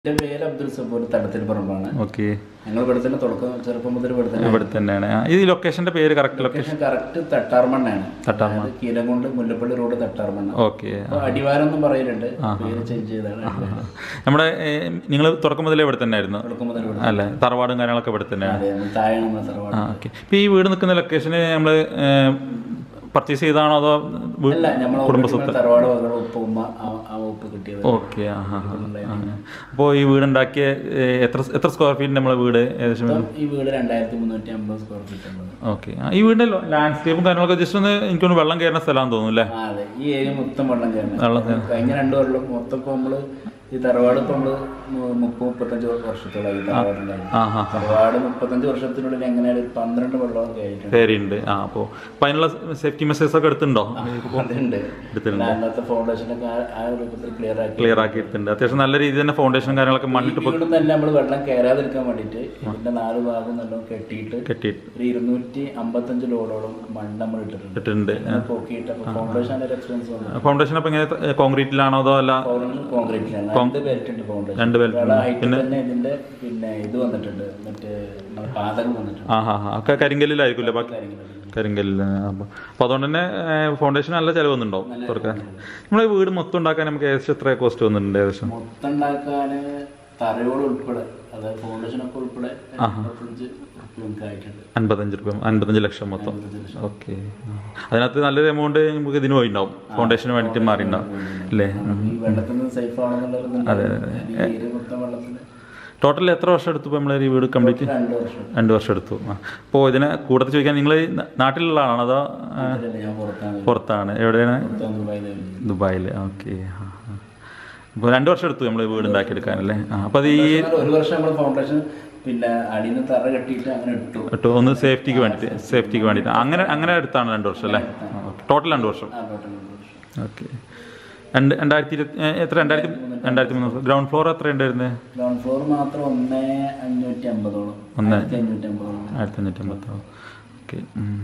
എൻ്റെ പേര് അബ്ദുൽ സബൂർ തടത്തിൽ പറമ്പാണ് ഓക്കെ ഞങ്ങൾ ഇവിടെ തന്നെ തുടക്കം ചെറുപ്പം മുതൽ ഇവിടെ തന്നെ ഇവിടെ തന്നെയാണ് ആ, ഈ ലൊക്കേഷന്റെ പേര് കറക്റ്റ് ലൊക്കേഷൻ ലൊക്കേഷൻ കറക്റ്റ് തട്ടാർമണ്ണാണ് തട്ടാർമണ്ണ. അതായത് കീലംകൊണ്ട് മുല്ലപ്പള്ളി റോഡ് തട്ടാർമണ്ണ ഓക്കെ അപ്പൊ അടിവാരം എന്നും പറയലുണ്ട് പേര് ചേഞ്ച് ചെയ്താണ് അടിവാരം. നമ്മുടെ നിങ്ങൾ തുടക്കം മുതലേ ഇവിടെ തന്നെ ആയിരുന്നു തുടക്കം മുതൽ ഇവിടെ അല്ലേ തറവാടും കാര്യങ്ങളൊക്കെ ഇവിടെ തന്നെയാണ് അതെ നമ്മൾ താഴെ നമ്മൾ തറവാട് ആ ഓക്കെ ഇപ്പം ഈ വീട് നിൽക്കുന്ന ലൊക്കേഷന് നമ്മൾ പർച്ചേസ് ചെയ്താണോ അതോ വീ- അല്ല നമ്മൾ കുടുംബസ്വത്ത് തറവാട് വക ഉപ്പ ഉമ്മ ആ- ആ ഉപ്പ് കിട്ടിയത് ഓക്കെ ആ ഹാ അപ്പോൾ ഈ വീടുണ്ടാക്കിയ ഏ, എത്ര എത്ര സ്ക്വയർ ഫീറ്റ് നമ്മളെ വീട് ഏകദേശം ഇപ്പം ഈ വീട് രണ്ടായിരത്തി മുന്നൂറ്റി അമ്പത് സ്ക്വയർ ഫീറ്റ് ഉള്ളത് ഓക്കെ ഈ വീടിന്റെ ലാൻഡ്സ്കേപ്പും കാര്യങ്ങളൊക്കെ ജസ്റ്റ് ഒന്ന് എനിക്കൊന്ന് വെള്ളം കയറുന്ന സ്ഥലമാണെന്ന് തോന്നുന്നു അല്ലേ ആ അതെ ഈ ഏരിയ മൊത്തം വെള്ളം വെള്ളം കയറണം കഴിഞ്ഞ രണ്ടു കൊല്ലം മൊത്തം ഇപ്പൊ നമ്മള് ഈ തറവാട് ഇപ്പൊ നമ്മള് മു- മുപ്പത് മുപ്പത്തഞ്ച് വർഷത്തോളമായി ഈ തറവാടുണ്ടായി ആ ഹാ തറവാട് മുപ്പത്തഞ്ച് വർഷത്തിനുള്ളിൽ എങ്ങനെയാണ് പന്ത്രണ്ട് വെള്ളമൊക്കെ ആയിട്ടുണ്ട് പേരുണ്ട് ആ അപ്പോൾ അപ്പോൾ അതിനുള്ള സേഫ്റ്റി മെസ്സേജ് ഒക്കെ എടുത്തിട്ടുണ്ടോ അതുണ്ട് എടുത്തിട്ടുണ്ട് അന്നത്തെ ഫൗണ്ടേഷനൊക്കെ ആ- ആ രൂപത്തിൽ ക്ലിയർ ആക്കി ക്ലിയർ ആക്കി എടുത്തിട്ടുണ്ട് അത്യാവശ്യം നല്ല രീതിയിൽ തന്നെ ഫൗണ്ടേഷൻ കാര്യങ്ങളൊക്കെ മണ്ണിട്ട് ഇവിടെ തന്നെ നമ്മൾ വെള്ളം കയറാതിരിക്കാൻ വേണ്ടിയിട്ട് ഇതിന്റെ നാല് ഭാഗം നല്ലോണം കെട്ടിയിട്ട് കെട്ടിയിട്ട് ഒരു ഇരുന്നൂറ്റി അമ്പത്തഞ്ച് ലോഡോളം മണ്ണ് നമ്മൾ ഇട്ടിട്ടുണ്ട് ഇട്ടിട്ടുണ്ട് അങ്ങനെ പൊക്കിയിട്ട് അപ്പൊ ഫൗണ്ടേഷൻ ഒരു എക്സ്പെൻസ് വന്നു ഫൗണ്ടേഷൻ അപ്പോൾ ഇങ്ങനെ കോൺക്രീറ്റിലാണോ അതോ അല്ല കോൺക്രീറ്റിലാണ് രണ്ട് ബെൽറ്റ് ഉണ്ട് ഫൗണ്ടേഷൻ രണ്ട് ബെൽറ്റ് ഒരാളെ ഹൈറ്റ് തന്നെ ഇതിന്റെ പിന്നെ ഇത് വന്നിട്ടുണ്ട് മറ്റേ നമ്മുടെ പാതകം വന്നിട്ടുണ്ട് ആ ഹാ ഹാ ഒക്കെ കരിങ്കല്ലിലായിരിക്കുമല്ലേ ബാക്കി കാര്യങ്ങളൊക്കെ. കരിങ്കല്ലിൽ അപ്പോൾ അപ്പോൾ അതുകൊണ്ട് തന്നെ ഫൗണ്ടേഷൻ നല്ല ചിലവ് വന്നിട്ടുണ്ടോ തുറക്കാൻ നമ്മളെ വീട് മൊത്തം ഉണ്ടാക്കാൻ നമുക്ക് ഏകദേശം എത്ര കോസ്റ്റ് വന്നിട്ടുണ്ട് ഏകദേശം മൊത്തം ഉണ്ടാക്കാന് തറയോട് ഉൾപ്പെടെ അതായത് ഫൗണ്ടേഷൻ ഒക്കെ ഉൾപ്പെടെ അമ്പത്തഞ്ച് ഉറുപ്പിക ആയിട്ടുണ്ട് അൻപത്തഞ്ച് രൂപ അൻപത്തഞ്ച് ലക്ഷം മൊത്തം ഓക്കെ അതിനകത്ത് നല്ലൊരു എമൗണ്ട് നമുക്ക് ഇതിന് പോയിണ്ടാവും ഫൗണ്ടേഷന് വേണ്ടിയിട്ട് മാറിയിട്ടുണ്ടാവും അല്ലേ ഈ വെള്ളത്തിൽ നിന്ന് സേഫ് ആണെന്നുള്ളത് ഈ ഏരിയ മൊത്തം വെള്ളത്തിന് ടോട്ടൽ എത്ര വർഷം എടുത്തു ഇപ്പോൾ നമ്മളെ ഈ വീട് കംപ്ലീറ്റ് രണ്ട് വർഷം രണ്ട് വർഷം എടുത്തു ആ അപ്പോൾ ഇതിനെ കൂട്ടത്തിൽ ചോദിക്കാൻ നിങ്ങൾ നാട്ടിലുള്ള ആളാണോ അതോ ആ, ഇതിലല്ലേ ഞാൻ പുറത്താണ് പുറത്താണ് എവിടെയാണ് പുറത്താണ് ദുബായിൽ ദുബായിൽ ഓക്കെ അപ്പോൾ രണ്ട് വർഷം എടുത്തു നമ്മൾ വീട് ഉണ്ടാക്കിയെടുക്കാനല്ലേ ആ അപ്പോൾ അത് ഈ ഒരു വർഷം നമ്മൾ ഫൗണ്ടേഷൻ പിന്നെ അടിയിൽ നിന്ന് തറ കെട്ടിയിട്ട് അങ്ങനെ ഇട്ടു ഇട്ടോ ഒന്ന് സേഫ്റ്റിക്ക് വേണ്ടിയിട്ട് സേഫ്റ്റിക്ക് വേണ്ടിയിട്ട് അങ്ങനെ അങ്ങനെ എടുത്താണ് രണ്ട് വർഷം അല്ലേ ടോട്ടൽ രണ്ട് വർഷം ആ ടോട്ടൽ രണ്ട് വർഷം ഓക്കെ രണ്ട് രണ്ടായിരത്തി ഇരുപത്തി ഏ, എത്ര രണ്ടായിരത്തി രണ്ടായിരത്തി മൂന്ന് ഗ്രൗണ്ട് ഫ്ലോർ എത്ര ഉണ്ടായിരുന്നത് ഗ്രൗണ്ട് ഫ്ലോർ മാത്രം ഒന്നേ അഞ്ഞൂറ്റി അമ്പതോളം ആയിരത്തി അഞ്ഞൂറ്റി അമ്പതോളം ആയിരത്തി അഞ്ഞൂറ്റി അമ്പത്തോ ഓക്കെ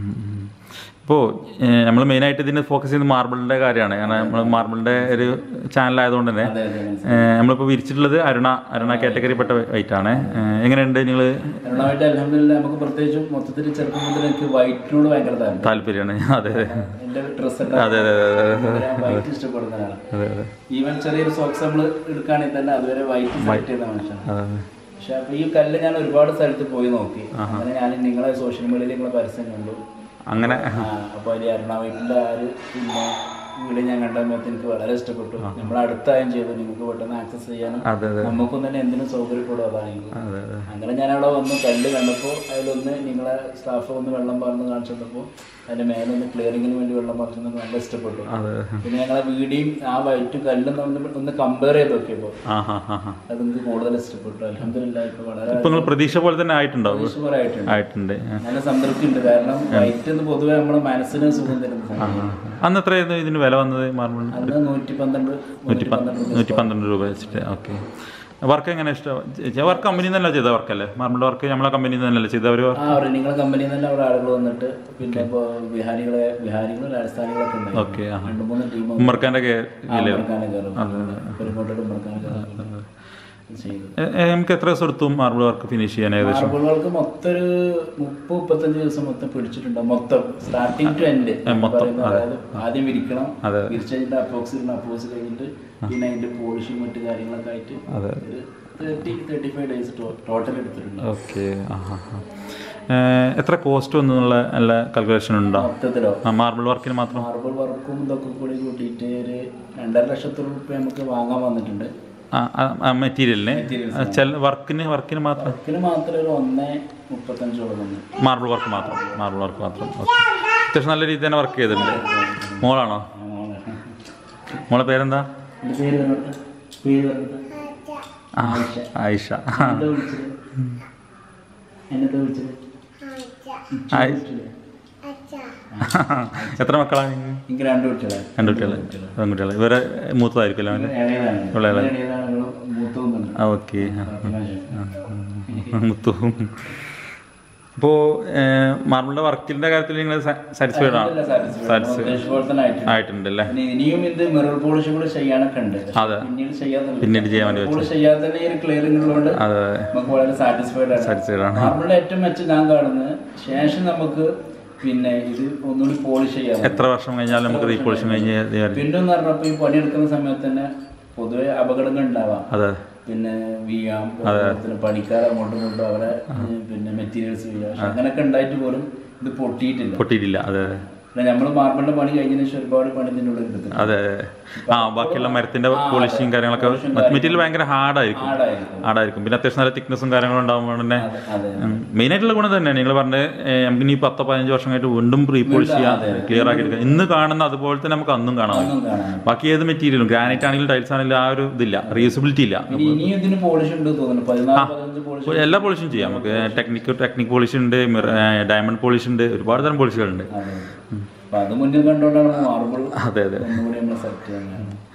ഇപ്പോൾ നമ്മൾ മെയിനായിട്ട് ഇതിന് ഫോക്കസ് ചെയ്യുന്നത് മാർബിളിൻ്റെ കാര്യമാണ് കാരണം നമ്മൾ മാർബിളിൻ്റെ ഒരു ചാനലായതുകൊണ്ട് തന്നെ അതെ അതെ മനസ്സിലായി. നമ്മളിപ്പോൾ വിരിച്ചിട്ടുള്ളത് അരുണ അരുണ കാറ്റഗറിപ്പെട്ട വെയിറ്റാണ് എങ്ങനെയുണ്ട് നിങ്ങൾ എറണാകുളത്ത് അലഹമില്ല നമുക്ക് പ്രത്യേകിച്ചും മൊത്തത്തിൽ ചെറുപ്പം മുതൽ എനിക്ക് വൈറ്റിനോട് ഭയങ്കര താല്പര്യം താല്പര്യമാണ് അതെ അതെ എന്റെ ഡ്രസ് അതെ അതെ അതെ അതെ വൈറ്റ് ഇഷ്ടപ്പെടുന്നതാണ് അതെ അതെ ഈവൻ ചെറിയൊരു സോക്സ് നമ്മൾ എടുക്കുകയാണെങ്കിൽ തന്നെ അതുവരെ വൈറ്റ് സെലക്ട് ചെയ്യുന്ന മനുഷ്യനാണ് അതെ പക്ഷെ അപ്പൊ ഈ കല്ല് ഞാൻ ഒരുപാട് സ്ഥലത്ത് പോയി നോക്കി അങ്ങനെ ഞാൻ നിങ്ങളെ സോഷ്യൽ മീഡിയയിൽ നിങ്ങളെ പരസ്യം കണ്ടു അങ്ങനെ ആ, അപ്പൊ അതിൽ എറണാകുളത്തിന്റെ ആ ഒരു പിന്നെ വീട് ഞാൻ കണ്ട സമയത്ത് എനിക്ക് വളരെ ഇഷ്ടപ്പെട്ടു നമ്മൾ അടുത്തായും ചെയ്തു നിങ്ങൾക്ക് പെട്ടെന്ന് ആക്സസ് ചെയ്യാനും അതെ അതെ നമുക്കും തന്നെ എന്തിനും സൗകര്യപ്പെടും അതാണെങ്കിൽ അതെ അതെ അങ്ങനെ ഞാൻ അവിടെ വന്ന് കല്ല് കണ്ടപ്പോൾ അതിലൊന്ന് നിങ്ങളെ സ്റ്റാഫ് ഒന്ന് വെള്ളം പറഞ്ഞു കാണിച്ചു തന്നപ്പോൾ അതിന്റെ മേലെ ഒന്ന് ക്ലിയറിങ്ങിന് വേണ്ടി വെള്ളം പറഞ്ഞു നല്ല ഇഷ്ടപ്പെട്ടു അതെ പിന്നെ ഞങ്ങളെ വീടിയും ആ വൈറ്റും കല്ലും തമ്മിൽ ഒന്ന് കമ്പയർ ചെയ്ത് നോക്കിയപ്പോൾ ആ ഹാ ഹാ ഹാ അത് എനിക്ക് കൂടുതൽ ഇഷ്ടപ്പെട്ടു അലഹമില്ല ഇപ്പൊ വളരെ ഇപ്പം നിങ്ങൾ പ്രതീക്ഷ പോലെ തന്നെ ആയിട്ടുണ്ടാവും സൂപ്പറായിട്ടുണ്ട് ആയിട്ടുണ്ട് ആ. നല്ല സംതൃപ്തി ഉണ്ട് കാരണം വൈറ്റ് എന്ന് പൊതുവെ നമ്മുടെ മനസ്സിന് സുഖം തരുന്ന സാധനം അന്ന് എത്രയായിരുന്നു ഇതിന് വില വന്നത് മാർബിളിന് അന്ന് നൂറ്റി പന്ത്രണ്ട് നൂറ്റി പന്ത്രണ്ട് നൂറ്റി പന്ത്രണ്ട് രൂപ വെച്ചിട്ട് ഓക്കെ വർക്ക് എങ്ങനെ ഇഷ്ടം വർക്ക് കമ്പനിയിൽ നിന്നല്ല ചെയ്ത വർക്കല്ലേ മാർബിളിൻ്റെ വർക്ക് നമ്മളെ കമ്പനിയിൽ നിന്നല്ലേ ചെയ്ത അവർ ആ ഒരു നിങ്ങളെ കമ്പനിയിൽ നിന്ന് തന്നെ അവിടെ ആളുകൾ വന്നിട്ട് പിന്നെ ഇപ്പോൾ ബിഹാരികളെ ബിഹാരികളും രാജസ്ഥാനികളൊക്കെ ഉണ്ടായി ഓക്കെ ആ രണ്ട് മൂന്ന് ടീം ഉമ്മർക്കാൻ്റെ കേ ഉമ്മർക്കാനെ കയറും പെരുമ്പോട്ടോട് ഉമ്മർക്കാനെ കയറും ചെയ്തു എ- എ- നമുക്ക് എത്ര ദിവസം എടുത്തു മാർബിൾ വർക്ക് ഫിനിഷ് ചെയ്യാൻ ഏകദേശം മാർബിളുകൾക്ക് മൊത്തം ഒരു മുപ്പത് മുപ്പത്തഞ്ച് ദിവസം മൊത്തം പിടിച്ചിട്ടുണ്ട് മൊത്തം സ്റ്റാർട്ടിങ് ടു എൻഡ് അതായത് ആദ്യം വിരിക്കണം അതെ. വിരിച്ച് കഴിഞ്ഞിട്ട് അപ്പോക്സ് ഇടണം അപ്പോക്സ് കഴിഞ്ഞിട്ട് പിന്നെ അതിന്റെ പോളിഷിങ് മറ്റു കാര്യങ്ങളൊക്കെ ആയിട്ട് അതെ ഒരു thirty thirty five days total എടുത്തിട്ടുണ്ട് ഓക്കെ ആ ഹാ ഹാ എത്ര കോസ്റ്റ് വന്നുള്ള നല്ല കാൽക്കുലേഷൻ ഉണ്ടോ മൊത്തത്തിലോ ആ മാർബിൾ വർക്കിന് മാത്രം മാർബിൾ വർക്കും ഇതൊക്കെ കൂടി കൂട്ടിയിട്ട് ഒരു രണ്ടര ലക്ഷത്തോളം റുപ്യ നമുക്ക് വാങ്ങാൻ വന്നിട്ടുണ്ട് ആ മെറ്റീരിയലിന് ചില വർക്കിന് വർക്കിന് മാത്രം വർക്കിന് മാത്രം ഒരു ഒന്നേ മുപ്പത്തഞ്ചോളം വന്നു മാർബിൾ വർക്ക് മാത്രം മാർബിൾ വർക്ക് മാത്രം ഓക്കെ അത്യാവശ്യം നല്ല രീതിയിൽ തന്നെ വർക്ക് ചെയ്തിട്ടുണ്ട് മോളാണോ മോളെ പേരെന്താ എൻ്റെ പേര് പറഞ്ഞിട്ട് പേര് പറഞ്ഞിട്ട് ആ, ആയിഷ എന്താ വിളിച്ചത് എന്നത്തെ വിളിച്ചത് ആയി എത്ര മക്കളാണ് നിങ്ങൾക്ക്? എനിക്ക് രണ്ട് കുട്ടികളെ രണ്ട് കുട്ടികൾ പെൺകുട്ടികൾ ഇവരെ മൂത്തതായിരിക്കുമല്ലോ അവൻ്റെ ഇളയതാണ് മൂത്തവുന്നുണ്ട് ആ ഓക്കെ മുത്തു അപ്പോൾ മാർബിളിന്റെ വർക്കിന്റെ കാര്യത്തിൽ നിങ്ങൾ സാറ്റിസ്ഫൈഡ് ആണ് സാറ്റിസ്ഫൈഡ് ഉദ്ദേശിച്ച തന്നെ ആയിട്ടുണ്ട് ആയിട്ടുണ്ട് അല്ലേ പിന്നെ ഇനിയും ഇത് മിറർ പോളിഷ് കൂടെ ചെയ്യാനൊക്കെ ഉണ്ട് അതെ. പിന്നീട് ചെയ്യാൻ പിന്നീട് ചെയ്യാൻ വേണ്ടി പോളിഷ് ചെയ്യാതെ തന്നെ ഈ ഒരു ക്ലിയറിംഗ് ഉള്ളതുകൊണ്ട് അതെ നമുക്ക് വളരെ സാറ്റിസ്ഫൈഡ് ആണ് സാറ്റിസ്ഫൈഡ് ആണ് മാർബിളിന്റെ ഏറ്റവും മെച്ചം ഞാൻ കാണുന്നത് ശേഷം നമുക്ക് പിന്നെ ഇത് ഒന്നുകൂടി പോളിഷ് ചെയ്യാം എത്ര വർഷം കഴിഞ്ഞാലും നമുക്ക് റീപോളിഷൻ കഴിഞ്ഞ് ചെയ്യാൻ- പിന്നെ എന്ന് പറഞ്ഞപ്പോ ഈ പണിയെടുക്കുന്ന സമയത്ത് തന്നെ പൊതുവെ അപകടങ്ങൾ ഉണ്ടാവാം അതെ പിന്നെ വീഴാം പിന്നെ പണിക്കാർ അങ്ങോട്ടും ഇങ്ങോട്ടും അവരെ ഉം, പിന്നെ മെറ്റീരിയൽസ് വീഴാം പക്ഷെ അങ്ങനെയൊക്കെ ഉണ്ടായിട്ട് പോലും ഇത് പൊട്ടിയിട്ടില്ല പൊട്ടിയിട്ടില്ല അതെ പിന്നെ നമ്മൾ മാർബിളിന്റെ പണി കഴിഞ്ഞതിന് ശേഷം ഒരുപാട് പണി ഇതിൻ്റെ ഉള്ളിൽ എടുത്തിട്ടുണ്ട് അതെ ആ ബാക്കിയുള്ള മരത്തിന്റെ പോളിഷിങ് കാര്യങ്ങളൊക്കെ മെറ്റീരിയൽ ഭയങ്കര ഹാർഡായിരിക്കും ഹാർഡായിരിക്കും ഹാർഡായിരിക്കും പിന്നെ അത്യാവശ്യം നല്ല തിക്നെസ്സും കാര്യങ്ങളും ഉണ്ടാകുമ്പോൾ തന്നെ അതെ മെയിൻ ആയിട്ടുള്ള ഗുണം തന്നെയാണ് നിങ്ങൾ പറഞ്ഞത് ഏഹ്, നമുക്ക് ഇനി പത്തോ പതിനഞ്ച് വർഷം കഴിഞ്ഞിട്ട് വീണ്ടും റീപോളിഷ് ചെയ്യാം ക്ലിയർ ആക്കി എടുക്കാം ഇന്ന് കാണുന്ന അതുപോലെ തന്നെ നമുക്ക് അന്നും കാണാം ഒന്നും കാണാൻ ബാക്കി ഏത് മെറ്റീരിയലും ഗ്രാനൈറ്റ് ആണെങ്കിലും ടൈൽസ് ആണെങ്കിലും ആ ഒരു ഇതില്ല റീയൂസബിലിറ്റി ഇല്ല പിന്നെ ഇനിയും ഇതിന് പോളിഷ് ഉണ്ട് തോന്നുന്നു പതിനാല് പതിനഞ്ച് പോളിഷ് എല്ലാ പോളിഷും ചെയ്യാം നമുക്ക് ടെക്നിക്ക് ടെക്നിക് പോളിഷ് ഉണ്ട് ഡയമണ്ട് പോളിഷ് ഉണ്ട് ഒരുപാട് തരം പോളിഷുകളുണ്ട് അതെ അപ്പൊ അത് മുന്നിൽ കണ്ടുകൊണ്ടാണ് മാർബിൾ അതെ അതെ ഒന്നുകൂടി നമ്മൾ സെലക്ട് ചെയ്യുന്നത്